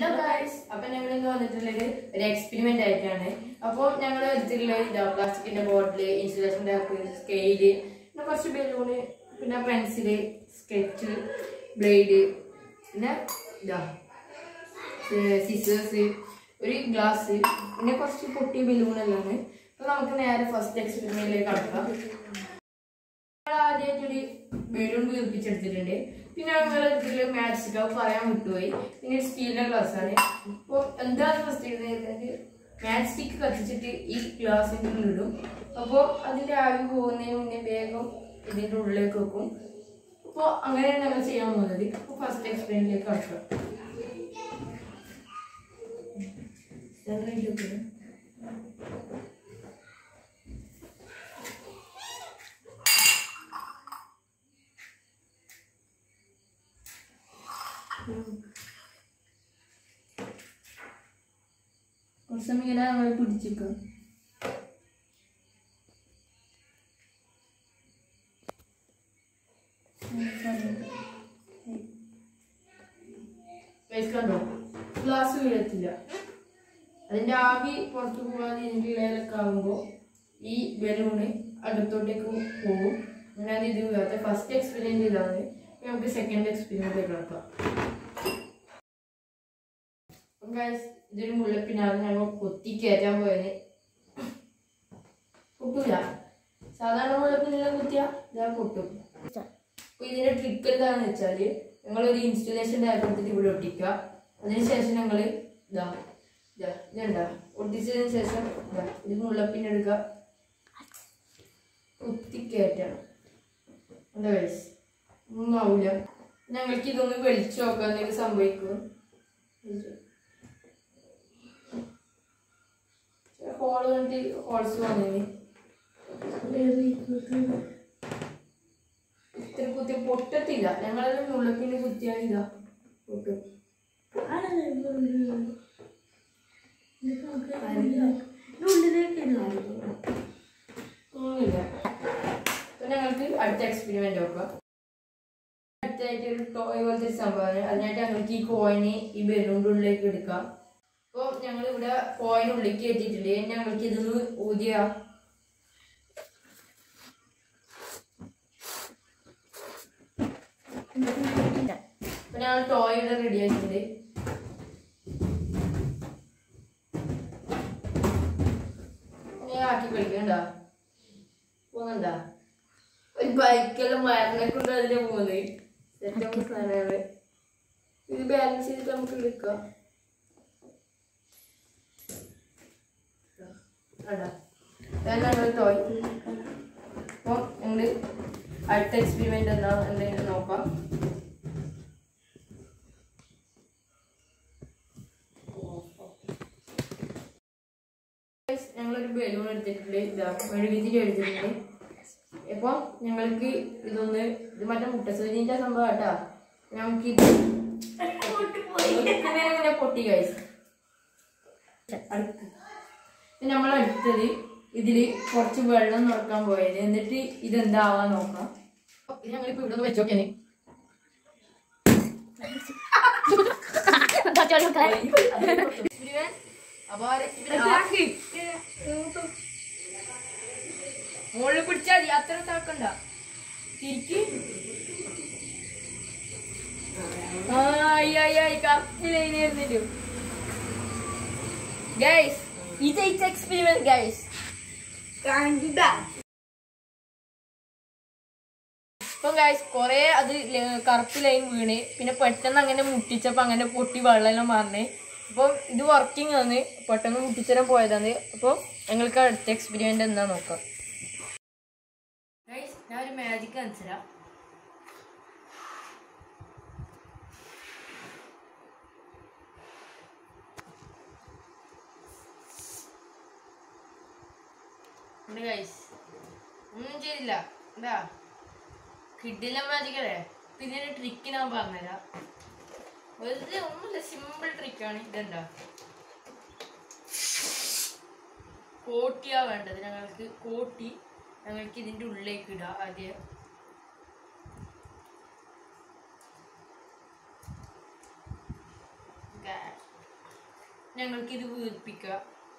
Hello guys അപ്പൊ ഞങ്ങൾ ഇന്ന് വന്നിട്ടുള്ളത് ഒരു എക്സ്പെരിമെന്റ് ആയിട്ടാണ് അപ്പോൾ ഞങ്ങൾ എടുത്തിട്ടുള്ളത് ഇതാ പ്ലാസ്റ്റിക്കിന്റെ ബോട്ടില് ഇൻസുലേഷൻ ടാപ്പ് സ്കെയില് പിന്നെ കുറച്ച് ബലൂണ് പിന്നെ പെൻസില് സ്കെച്ച് ബ്ലേഡ് പിന്നെ ഇതാ സിസേഴ്സ് ഒരു ഗ്ലാസ് പിന്നെ കുറച്ച് പൊട്ടിയ ബലൂണെല്ലാം അപ്പൊ നമുക്ക് നേരെ ഫസ്റ്റ് എക്സ്പെരിമെന്റിലേക്ക് കടക്കാം ഞങ്ങൾ ആദ്യമായിട്ടൊരു ബലൂൺ വീർപ്പിച്ചെടുത്തിട്ടുണ്ട് പിന്നെ ഞങ്ങൾ ഇതില് മാത്സ് പറയാൻ വിട്ടുപോയി പിന്നെ സ്റ്റീലിന്റെ ഗ്ലാസ് ആണ് അപ്പോൾ എന്താണ് ഫസ്റ്റ് ചെയ്തത് മാറ്റ് സ്റ്റിക്ക് കത്തിച്ചിട്ട് ഈ ഗ്ലാസിന്റെ ഉള്ളിൽ ഇടും അപ്പോൾ അതിന്റെ ആവി പോകുന്നതിന് മുന്നേ വേഗം ഇതിന്റെ ഉള്ളിലേക്ക് വെക്കും അപ്പോൾ അങ്ങനെയാണ് ഞങ്ങൾ ചെയ്യാൻ പോകുന്നത് അപ്പോൾ ഫസ്റ്റ് എക്സ്പെരിമെന്റിലേക്ക് കടക്കാം ഇതെല്ലാം കുറച്ച് സമയം ഇങ്ങനെ നമ്മൾ പിടിച്ചിരിക്കും കണ്ടോ ഗ്ലാസ് വീഴത്തില്ല അതിന്റെ ആവി പുറത്തു പോകാതെ ഇതിന്റെ ഇടയിലൊക്കെ ആകുമ്പോൾ ഈ ബലൂണ് അകത്തോട്ടേക്ക് പോകും ഞാൻ ഇത് വീഴാത്ത ഫസ്റ്റ് എക്സ്പീരിയൻസ് ഇതാണ് ഇനി നമുക്ക് സെക്കൻഡ് എക്സ്പീരിയൻസിലേക്ക് കിടക്കാം ഗൈസ് ഇതൊരു മുള്ളപ്പിനാണ് ഞങ്ങൾ കൊത്തി കയറ്റാൻ പോയത് പൊട്ടൂല സാധാരണ മുള്ളപ്പിനെല്ലാം കുത്തിയാ ഇതാ പൊട്ടും അപ്പൊ ഇതിന്റെ ട്രിക്ക് എന്താണെന്ന് വെച്ചാല് ഞങ്ങൾ ഒരു ഇൻസ്റ്റലേഷൻ ടാപ്പ് എടുത്തിട്ട് ഇവിടെ ഒട്ടിക്കുക അതിനുശേഷം ഞങ്ങൾ ഇതാ ഇതാ ഇതുണ്ടാ ഒട്ടിച്ചതിന് ശേഷം ഇതാ ഇത് മുള്ളപ്പിന് എടുക്കുക കുത്തി കയറ്റണം എന്താ ഗൈസ് ഒന്നും ആവൂല ഞങ്ങൾക്ക് ഇതൊന്ന് വെളിച്ചു നോക്കാൻ എന്തെങ്കിലും സംഭവിക്കും ഹോള് കണ്ടിട്ട് ഹോൾസ് വന്നേന് ഇത്ര കുത്തി പൊട്ടത്തില്ല ഞങ്ങളെല്ലാം മുള്ളപ്പിന് കുത്തിയാൽ ഇതാ പൊട്ടും ഒന്നുമില്ല അപ്പൊ ഞങ്ങൾക്ക് അടുത്ത എക്സ്പെരിമെന്റ് നോക്കാം അടുത്തായിട്ട് ഒരു ടോയ് പോലത്തെ ഒരു സംഭവമാണ് അതിനായിട്ട് ഞങ്ങൾക്ക് ഈ കോയിന് ഈ ബലൂണിന്റെ ഉള്ളിലേക്ക് എടുക്കാം അപ്പോൾ ഞങ്ങൾ ഇവിടെ കോയിൻ ഉള്ളിലേക്ക് എത്തിയിട്ടുണ്ട് ഇനി ഞങ്ങൾക്ക് ഇതൊന്ന് ഊതിയ അപ്പൊ ഞങ്ങൾ ടോയ് ഇവിടെ റെഡി ആയിട്ടുണ്ട് ഇനി ആക്കി കളിക്കണ്ട പോകുന്നുണ്ട ഒരു ബൈക്കെല്ലാം മരണെ കൊണ്ട് അതിലെ പോകുന്നത് സെറ്റ് സാധനമാണ് ഇത് ബാലൻസ് ചെയ്തിട്ട് നമുക്ക് എടുക്കാം അതാ ഇതാണ് ടോയ് അപ്പോൾ ഞങ്ങൾ അടുത്ത എക്സ്പെരിമെന്റ് എന്താ എന്തെങ്കിലും നോക്കാം Guys, ഞങ്ങളൊരു ബലൂൺ എടുത്തിട്ടുണ്ട് ഇതാ മെഴുകുതിരി എടുത്തിട്ടുണ്ട് അപ്പൊ ഞങ്ങൾക്ക് ഇതൊന്ന് ഇത് മറ്റേ മുട്ടസൂചിന്റെ സംഭവം കേട്ടാ ഞങ്ങൾക്ക് ഇത് ഇങ്ങനെ പൊട്ടി കഴിച്ചു അടുത്ത് നമ്മൾ അടുത്തത് ഇതില് കുറച്ച് വെള്ളം നിറക്കാൻ പോയത് എന്നിട്ട് ഇതെന്താവാൻ നോക്കാം ഇത് ഞങ്ങളിപ്പോ ഇവിടെ നിന്ന് വെച്ചോക്കേനെ മുകളിൽ പിടിച്ചാൽ മതി അത്ര താക്കണ്ട തിരിക്ക് കറക്റ്റ് ഗൈസ് ഇത് എക്സ്പെരിമെന്റ് ഗൈസ് ഇപ്പൊ ഗൈസ് കൊറേ അത് ല- കറുപ്പ് ലൈൻ വീണ് പിന്നെ പെട്ടെന്ന് അങ്ങനെ മുട്ടിച്ചപ്പോ അങ്ങനെ പൊട്ടി വെള്ളം മാറണേ അപ്പം ഇത് വർക്കിംഗ് ആണ് പെട്ടെന്ന് മുട്ടിച്ചരം പോയതാണ് അപ്പോൾ ഞങ്ങൾക്ക് അടുത്ത എക്സ്പെരിമെന്റ് എന്താ നോക്കാം ഗൈസ് ഞാൻ ഒരു മാജിക് കാണിച്ചുതരാം ഗൈസ് ഒന്നും ചെയ്തില്ല എന്താ കിഡില മാജിക്കല്ലേ പിന്നെ ഒരു ട്രിക്ക് ഞാൻ പറഞ്ഞുതരാം വെറുതെ ഒന്നുമില്ല സിമ്പിൾ ട്രിക്കാണ് ഇതെന്താ കോട്ടിയാ വേണ്ടത് ഞങ്ങൾക്ക് കോട്ടി ഞങ്ങൾക്ക് ഇതിന്റെ ഉള്ളിലേക്ക് ഇടാം ആദ്യം Guys. ഞങ്ങൾക്ക് ഇത് വീർപ്പിക്കുക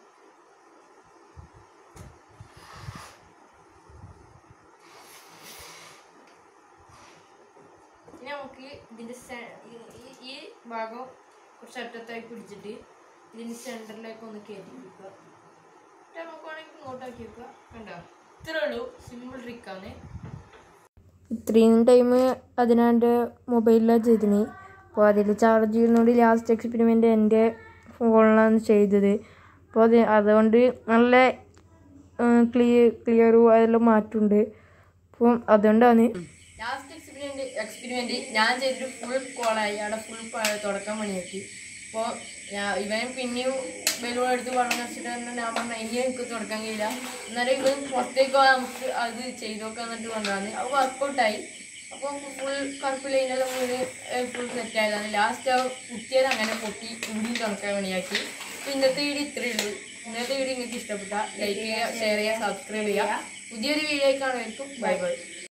ഇനി നമുക്ക് ഇതിന്റെ സെ- ഈ- ഈ- ഈ ഭാഗം കുറച്ച് അറ്റത്തായി പിടിച്ചിട്ട് ഇതിന്റെ സെന്ററിലേക്ക് ഒന്ന് കയറ്റി വെക്കുക എന്നിട്ട് നമുക്ക് വേണമെങ്കിൽ ഇങ്ങോട്ടാക്കി വെക്കുക കണ്ടോ ഇത്രേ ഉള്ളൂ സിമ്പിൾ ട്രിക്കാണ് ഇത്രയും ടൈം അതിനാണ്ട് മൊബൈലിലാണ് ചെയ്തിന് അപ്പോൾ അതിൽ ചാർജ് ചെയ്യുന്നതുകൊണ്ട് ലാസ്റ്റ് എക്സ്പെരിമെൻ്റ് എൻ്റെ ഫോണിലാണ് ചെയ്തത് അപ്പോൾ അത് അതുകൊണ്ട് നല്ല ക്ലിയർ ക്ലിയറും അതെല്ലാം മാറ്റമുണ്ട് അപ്പം അതുകൊണ്ടാണ് ലാസ്റ്റ് എക്സ്പെരിമെന്റ് എക്സ്പെരിമെന്റ് ഞാൻ ചെയ്തിട്ട് ഫുൾ കോളായി അവിടെ ഫുൾ തുടക്കം പണിയാക്കി അപ്പോൾ ഞാൻ ഇവൻ പിന്നെയും ബലൂൺ എടുത്ത് വെള്ളം വെച്ചിട്ട് തന്നെ ഞാൻ പറഞ്ഞ ഇനി എനിക്ക് തുടക്കാൻ കഴിയില്ല എന്നാലും ഇവൻ പുറത്തേക്ക് പോകാൻ നമുക്ക് അത് ചെയ്ത് നോക്കാൻ എന്നിട്ട് കൊണ്ടുവന്ന് അത് വർക്കൗട്ടായി അപ്പോൾ ഫുൾ കറുപ്പ് ലൈനെല്ലാം വീട് ഫുൾ സെറ്റ് ആയതാണ് ലാസ്റ്റ് ആ കുത്തിയത് അങ്ങനെ പൊട്ടി ഇവിടെയും തുടക്കാൻ പണിയാക്കി അപ്പോൾ ഇന്നത്തെ വീഡിയോ ഇത്രയേ ഉള്ളൂ ഇന്നത്തെ വീഡിയോ നിങ്ങൾക്ക് ഇഷ്ടപ്പെട്ട ലൈക്ക് ചെയ്യുക ഷെയർ ചെയ്യുക സബ്സ്ക്രൈബ് ചെയ്യുക പുതിയൊരു വീഡിയോ കാണുമായിരിക്കും ബൈ ബൈ